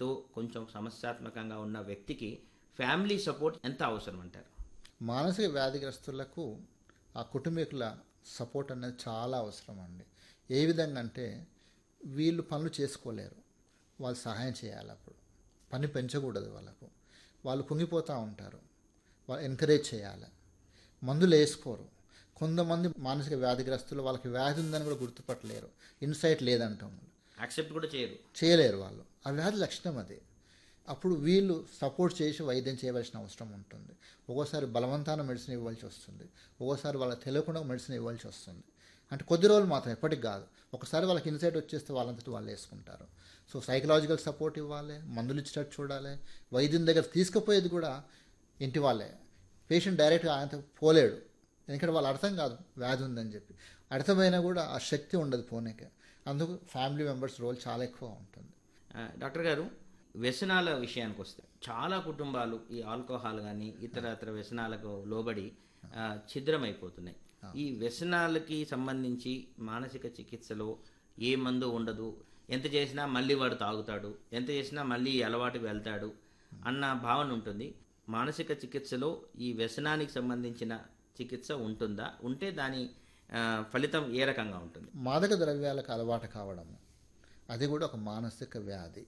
వ్యాధితో కొంచెం సమస్యాత్మకంగా ఉన్న వ్యక్తికి ఫ్యామిలీ సపోర్ట్ ఎంత అవసరం అంటారు మానసిక వ్యాధిగ్రస్తులకు ఆ కుటుంబీకుల సపోర్ట్ అనేది చాలా అవసరం అండి ఏ విధంగా అంటే వీళ్ళు పనులు చేసుకోలేరు వాళ్ళు సహాయం చేయాలి అప్పుడు పని పెంచకూడదు వాళ్ళకు వాళ్ళు కుంగిపోతూ ఉంటారు వాళ్ళు ఎంకరేజ్ చేయాలి మందులు వేసుకోరు కొంతమంది మానసిక వ్యాధిగ్రస్తులు వాళ్ళకి వ్యాధి ఉందని కూడా గుర్తుపట్టలేరు ఇన్సైట్ లేదంటాం యాక్సెప్ట్ కూడా చేయరు చేయలేరు వాళ్ళు ఆ వ్యాధి లక్షణం అది అప్పుడు వీళ్ళు సపోర్ట్ చేసి వైద్యం చేయవలసిన అవసరం ఉంటుంది ఒక్కోసారి బలవంతాన మెడిసిన్ ఇవ్వాల్సి వస్తుంది ఒక్కోసారి వాళ్ళకి తెలియకుండా మెడిసిన్ ఇవ్వాల్సి వస్తుంది అంటే కొద్ది రోజులు మాత్రం ఎప్పటికి కాదు ఒకసారి వాళ్ళకి ఇన్సైట్ వచ్చేస్తే వాళ్ళంతటి వాళ్ళు వేసుకుంటారు సో సైకలాజికల్ సపోర్ట్ ఇవ్వాలి మందులు ఇచ్చేటట్టు చూడాలి వైద్యం దగ్గర తీసుకుపోయేది కూడా ఇంటి వాళ్ళే పేషెంట్ డైరెక్ట్గా ఆయనతో పోలేడు ఎందుకంటే వాళ్ళు అర్థం కాదు వ్యాధి ఉందని చెప్పి అర్థమైనా కూడా ఆ శక్తి ఉండదు పోనీకే అందుకు ఫ్యామిలీ మెంబర్స్ రోల్ చాలా ఎక్కువ ఉంటుంది ఆ, డాక్టర్ గారు వ్యసనాల విషయానికి వస్తే చాలా కుటుంబాలు ఈ ఆల్కహాల్ కానీ ఇతర ఇతర వ్యసనాలకు లోబడి ఆ, ఛిద్రమైపోతున్నాయి ఈ వ్యసనాలకి సంబంధించి మానసిక చికిత్సలో ఏ మందు ఉండదు ఎంత చేసినా మళ్ళీ వాడు తాగుతాడు ఎంత చేసినా మళ్ళీ ఈ అలవాటుకు వెళ్తాడు అన్న భావన ఉంటుంది మానసిక చికిత్సలో ఈ వ్యసనానికి సంబంధించిన చికిత్స ఉంటుందా ఉంటే దాని ఆ, ఫలితం ఏ రకంగా ఉంటుంది మాదక ద్రవ్యాలకు అలవాటు కావడము అది కూడా ఒక మానసిక వ్యాధి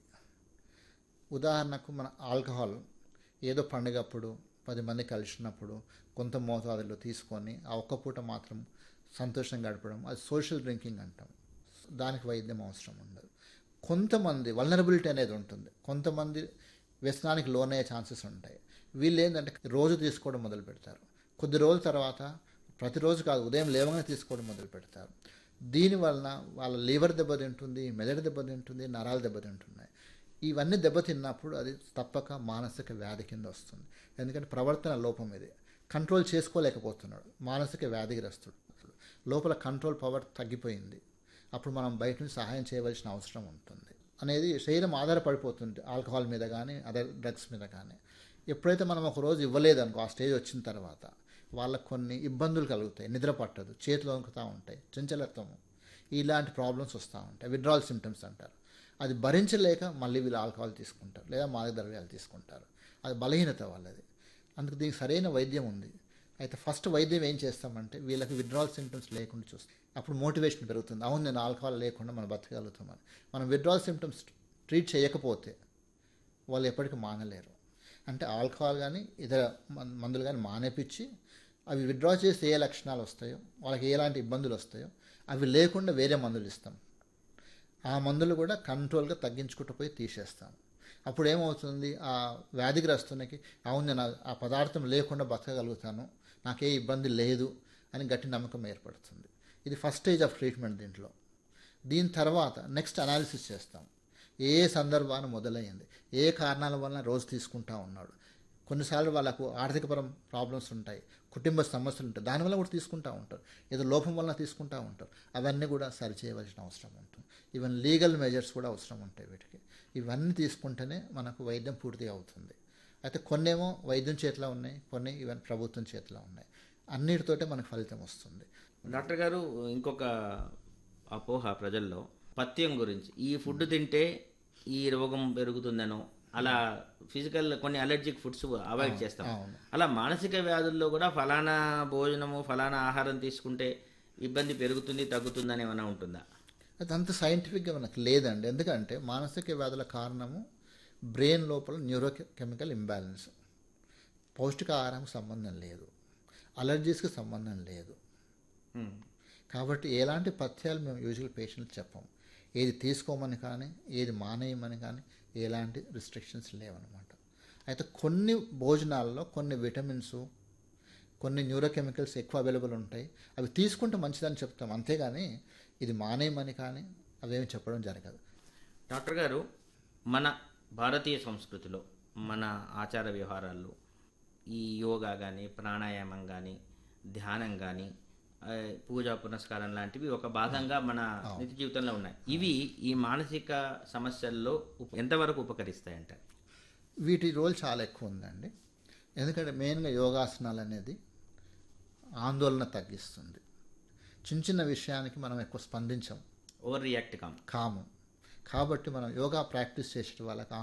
ఉదాహరణకు మన ఆల్కహాల్ ఏదో పండుగప్పుడు పది మంది కలిసినప్పుడు కొంత మోతాదులో తీసుకొని ఆ ఒక్క పూట మాత్రం సంతోషం గడపడం అది సోషల్ డ్రింకింగ్ అంటాం దానికి వైద్యం అవసరం ఉండదు కొంతమంది వల్నరబిలిటీ అనేది ఉంటుంది కొంతమంది వ్యసనానికి లోనయ్యే ఛాన్సెస్ ఉంటాయి వీళ్ళు ఏంటంటే రోజు తీసుకోవడం మొదలు పెడతారు కొద్ది రోజుల తర్వాత ప్రతిరోజు కాదు ఉదయం లేవగానే తీసుకోవడం మొదలు పెడతారు దీని వలన వాళ్ళ లివర్ దెబ్బతింటుంది మెదడు దెబ్బతింటుంది నరాలు దెబ్బతింటున్నాయి ఇవన్నీ దెబ్బతిన్నప్పుడు అది తప్పక మానసిక వ్యాధి కింద వస్తుంది ఎందుకంటే ప్రవర్తన లోపం ఇది కంట్రోల్ చేసుకోలేకపోతున్నాడు మానసిక వ్యాధిగ్రస్తుడు లోపల కంట్రోల్ పవర్ తగ్గిపోయింది అప్పుడు మనం బయట నుంచి సహాయం చేయవలసిన అవసరం ఉంటుంది అనేది శరీరం ఆధారపడిపోతుంది ఆల్కహాల్ మీద కానీ అదర్ డ్రగ్స్ మీద కానీ ఎప్పుడైతే మనం ఒక రోజు ఇవ్వలేదు అనుకో ఆ స్టేజ్ వచ్చిన తర్వాత వాళ్ళకు కొన్ని ఇబ్బందులు కలుగుతాయి నిద్ర పట్టదు చేతులు వణుకుతూ ఉంటాయి చంచలత్వము ఇలాంటి ప్రాబ్లమ్స్ వస్తూ ఉంటాయి విడ్రాల్ సిమ్టమ్స్ అంటారు అది భరించలేక మళ్ళీ వీళ్ళు ఆల్కహాల్ తీసుకుంటారు లేదా మాదక ద్రవ్యాలు తీసుకుంటారు అది బలహీనత వాళ్ళది అందుకు దీనికి సరైన వైద్యం ఉంది అయితే ఫస్ట్ వైద్యం ఏం చేస్తామంటే వీళ్ళకి విడ్రాల్ సిమ్టమ్స్ లేకుండా చూస్తాం అప్పుడు మోటివేషన్ పెరుగుతుంది అవును నేను ఆల్కహాల్ లేకుండా మనం బతకగలుగుతామని మనం విడ్రాల్ సిమ్టమ్స్ ట్రీట్ చేయకపోతే వాళ్ళు ఎప్పటికీ మానలేరు అంటే ఆల్కహాల్ కానీ ఇతర మం- మందులు కానీ మానేపించి అవి విత్డ్రా చేస్తే ఏ లక్షణాలు వస్తాయో వాళ్ళకి ఎలాంటి ఇబ్బందులు వస్తాయో అవి లేకుండా వేరే మందులు ఇస్తాం ఆ మందులు కూడా కంట్రోల్గా తగ్గించుకుంటూ పోయి తీసేస్తాం అప్పుడు ఏమవుతుంది ఆ వ్యాధిగ్రస్తునికి అవును నేను ఆ- ఆ పదార్థం లేకుండా బతకగలుగుతాను నాకే ఇబ్బంది లేదు అని గట్టి నమ్మకం ఏర్పడుతుంది ఇది ఫస్ట్ స్టేజ్ ఆఫ్ ట్రీట్మెంట్ దీంట్లో దీని తర్వాత నెక్స్ట్ అనాలిసిస్ చేస్తాం ఏ సందర్భాన మొదలైంది ఏ కారణాల వలన రోజు తీసుకుంటా ఉన్నాడు కొన్నిసార్లు వాళ్ళకు ఆర్థికపరం ప్రాబ్లమ్స్ ఉంటాయి కుటుంబ సమస్యలు ఉంటాయి దానివల్ల కూడా తీసుకుంటా ఉంటారు ఏదో లోపం వలన తీసుకుంటా ఉంటారు అవన్నీ కూడా సరిచేయవలసిన అవసరం ఉంటుంది ఈవెన్ లీగల్ మెజర్స్ కూడా అవసరం ఉంటాయి వీటికి ఇవన్నీ తీసుకుంటేనే మనకు వైద్యం పూర్తిగా అవుతుంది అయితే కొన్నేమో వైద్యం చేతిలో ఉన్నాయి కొన్ని ఈవెన్ ప్రభుత్వం చేతిలో ఉన్నాయి అన్నిటితోటే మనకు ఫలితం వస్తుంది డాక్టర్ గారు ఇంకొక అపోహ ప్రజల్లో పథ్యం గురించి ఈ ఫుడ్ తింటే ఈ రోగం పెరుగుతుందనో అలా ఫిజికల్ కొన్ని అలర్జిక్ ఫుడ్స్ అవాయిడ్ చేస్తాం అవును. అలా మానసిక వ్యాధుల్లో కూడా ఫలానా భోజనము ఫలానా ఆహారం తీసుకుంటే ఇబ్బంది పెరుగుతుంది తగ్గుతుందని ఏమైనా ఉంటుందా అది అంత సైంటిఫిక్గా మనకు లేదండి ఎందుకంటే మానసిక వ్యాధుల కారణము బ్రెయిన్ లోపల న్యూరో కెమికల్ ఇంబ్యాలెన్స్ పౌష్టికాహారంకి సంబంధం లేదు అలర్జీస్కి సంబంధం లేదు హ్మ్. కాబట్టి ఎలాంటి పథ్యాలు మేము యూజువల్ పేషెంట్ చెప్పం ఏది తీసుకోమని కానీ ఏది మానేయమని కానీ ఎలాంటి రిస్ట్రిక్షన్స్ లేవన్నమాట అయితే కొన్ని భోజనాల్లో కొన్ని విటమిన్స్ కొన్ని న్యూరోకెమికల్స్ ఎక్కువ అవైలబుల్ ఉంటాయి అవి తీసుకుంటే మంచిదని చెప్తాం అంతేగాని ఇది మానేయమని కానీ అవేమి చెప్పడం జరగదు డాక్టర్ గారు మన భారతీయ సంస్కృతిలో మన ఆచార వ్యవహారాల్లో ఈ యోగా కానీ ప్రాణాయామం కానీ ధ్యానం కానీ ఆ, పూజా పునస్కారం లాంటివి ఒక భాగంగా మన నిత్య జీవితంలో ఉన్నాయి ఇవి ఈ మానసిక సమస్యల్లో ఉప- ఎంతవరకు ఉపకరిస్తాయంట వీటి రోల్ చాలా ఎక్కువ ఉందండి ఎందుకంటే మెయిన్గా యోగాసనాలు అనేది ఆందోళన తగ్గిస్తుంది చిన్న చిన్న విషయానికి మనం ఎక్కువ స్పందించం ఓవర్ రియాక్ట్ కామ్ కాము కాబట్టి మనం యోగా ప్రాక్టీస్ చేసే వాళ్ళకి